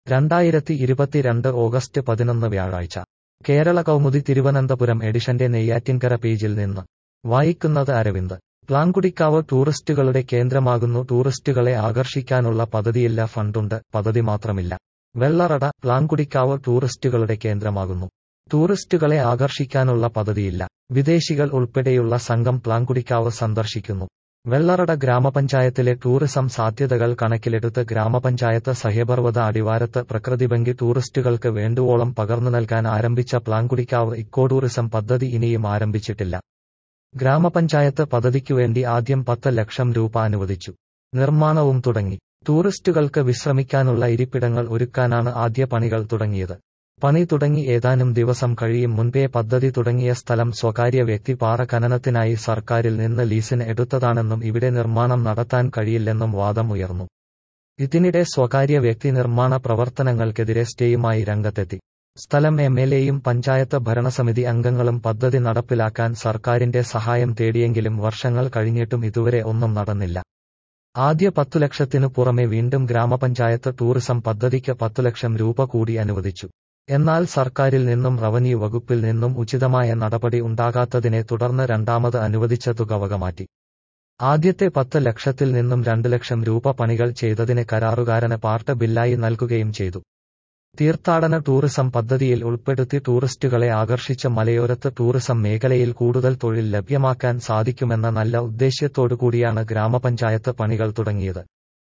രണ്ടായിരത്തി ഇരുപത്തിരണ്ട് ഓഗസ്റ്റ് പതിനൊന്ന് വ്യാഴാഴ്ച കേരള കൗമുദി തിരുവനന്തപുരം എഡിഷന്റെ നെയ്യാറ്റിൻകര പേജിൽ നിന്ന് വായിക്കുന്നത് അരവിന്ദ് പ്ലാങ്കുടിക്കാവ് ടൂറിസ്റ്റുകളുടെ കേന്ദ്രമാകുന്നു ടൂറിസ്റ്റുകളെ ആകർഷിക്കാനുള്ള പദ്ധതിയില്ല ഫണ്ടുണ്ട് പദ്ധതി മാത്രമില്ല വെള്ളറട പ്ലാങ്കുടിക്കാവ് ടൂറിസ്റ്റുകളുടെ കേന്ദ്രമാകുന്നു ടൂറിസ്റ്റുകളെ ആകർഷിക്കാനുള്ള പദ്ധതിയില്ല വിദേശികൾ ഉൾപ്പെടെയുള്ള സംഘം പ്ലാങ്കുടിക്കാവ് സന്ദർശിക്കുന്നു വെള്ളറട ഗ്രാമപഞ്ചായത്തിലെ ടൂറിസം സാധ്യതകൾ കണക്കിലെടുത്ത് ഗ്രാമപഞ്ചായത്ത് സഹ്യപർവ്വത അടിവാരത്ത് പ്രകൃതിഭംഗി ടൂറിസ്റ്റുകൾക്ക് വേണ്ടുവോളം പകർന്നു നൽകാൻ ആരംഭിച്ച പ്ലാങ്കുടിക്കാവ് ഇക്കോ ടൂറിസം പദ്ധതി ഇനിയും ആരംഭിച്ചിട്ടില്ല ഗ്രാമപഞ്ചായത്ത് പദ്ധതിക്കുവേണ്ടി ആദ്യം പത്ത് ലക്ഷം രൂപ അനുവദിച്ചു നിർമ്മാണവും തുടങ്ങി ടൂറിസ്റ്റുകൾക്ക് വിശ്രമിക്കാനുള്ള ഇരിപ്പിടങ്ങൾ ഒരുക്കാനാണ് ആദ്യ പണികൾ തുടങ്ങിയത് പണി തുടങ്ങി ഏതാനും ദിവസം കഴിയും മുൻപേ പദ്ധതി തുടങ്ങിയ സ്ഥലം സ്വകാര്യ വ്യക്തി പാറ ഖനനത്തിനായി സർക്കാരിൽ നിന്ന് ലീസിന് എടുത്തതാണെന്നും ഇവിടെ നിർമ്മാണം നടത്താൻ കഴിയില്ലെന്നും വാദം ഉയർന്നു ഇതിനിടെ സ്വകാര്യ വ്യക്തി നിർമ്മാണ പ്രവർത്തനങ്ങൾക്കെതിരെ സ്റ്റേയുമായി രംഗത്തെത്തി സ്ഥലം എം എൽ എയും പഞ്ചായത്ത് ഭരണസമിതി അംഗങ്ങളും പദ്ധതി നടപ്പിലാക്കാൻ സർക്കാരിന്റെ സഹായം തേടിയെങ്കിലും വർഷങ്ങൾ കഴിഞ്ഞിട്ടും ഇതുവരെ ഒന്നും നടന്നില്ല ആദ്യ പത്തു ലക്ഷത്തിനു പുറമെ വീണ്ടും ഗ്രാമപഞ്ചായത്ത് ടൂറിസം പദ്ധതിക്ക് പത്തു ലക്ഷം രൂപ കൂടി അനുവദിച്ചു എന്നാൽ സർക്കാരിൽ നിന്നും റവന്യൂ വകുപ്പിൽ നിന്നും ഉചിതമായ നടപടി ഉണ്ടാകാത്തതിനെ തുടർന്ന് രണ്ടാമത് അനുവദിച്ച തുക വകമാറ്റി ആദ്യത്തെ പത്ത് ലക്ഷത്തിൽ നിന്നും രണ്ട് ലക്ഷം രൂപ പണികൾ ചെയ്തതിന് കരാറുകാരന് പാർട്ട് ബില്ലായി നൽകുകയും ചെയ്തു തീർത്ഥാടന ടൂറിസം പദ്ധതിയിൽ ഉൾപ്പെടുത്തി ടൂറിസ്റ്റുകളെ ആകർഷിച്ച മലയോരത്ത് ടൂറിസം മേഖലയിൽ കൂടുതൽ തൊഴിൽ ലഭ്യമാക്കാൻ സാധിക്കുമെന്ന നല്ല ഉദ്ദേശ്യത്തോടുകൂടിയാണ് ഗ്രാമപഞ്ചായത്ത് പണികൾ തുടങ്ങിയത്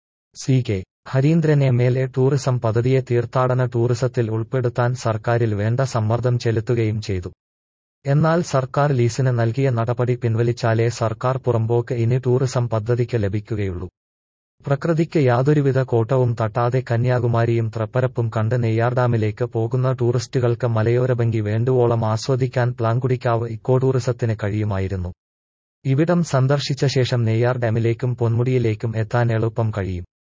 C K Harindran M L A tourism പദ്ധതിയെ തീർത്ഥാടന ടൂറിസത്തിൽ ഉൾപ്പെടുത്താൻ സർക്കാരിൽ വേണ്ട സമ്മർദ്ദം ചെലുത്തുകയും ചെയ്തു എന്നാൽ സർക്കാർ ലീസിന് നൽകിയ നടപടി പിൻവലിച്ചാലേ സർക്കാർ പുറമ്പോക്ക് ഇനി ടൂറിസം പദ്ധതിക്ക് ലഭിക്കുകയുള്ളൂ പ്രകൃതിക്ക് യാതൊരുവിധ കോട്ടവും തട്ടാതെ കന്യാകുമാരിയും ത്രപ്പരപ്പും കണ്ട് നെയ്യാർ ഡാമിലേക്ക് പോകുന്ന ടൂറിസ്റ്റുകൾക്ക് മലയോരഭംഗി വേണ്ടുവോളം ആസ്വദിക്കാൻ പ്ലാങ്കുടിക്കാവ് ഇക്കോ ടൂറിസത്തിന് കഴിയുമായിരുന്നു ഇവിടം സന്ദർശിച്ച ശേഷം നെയ്യാർ ഡാമിലേക്കും പൊന്മുടിയിലേക്കും എത്താൻ എളുപ്പം കഴിയും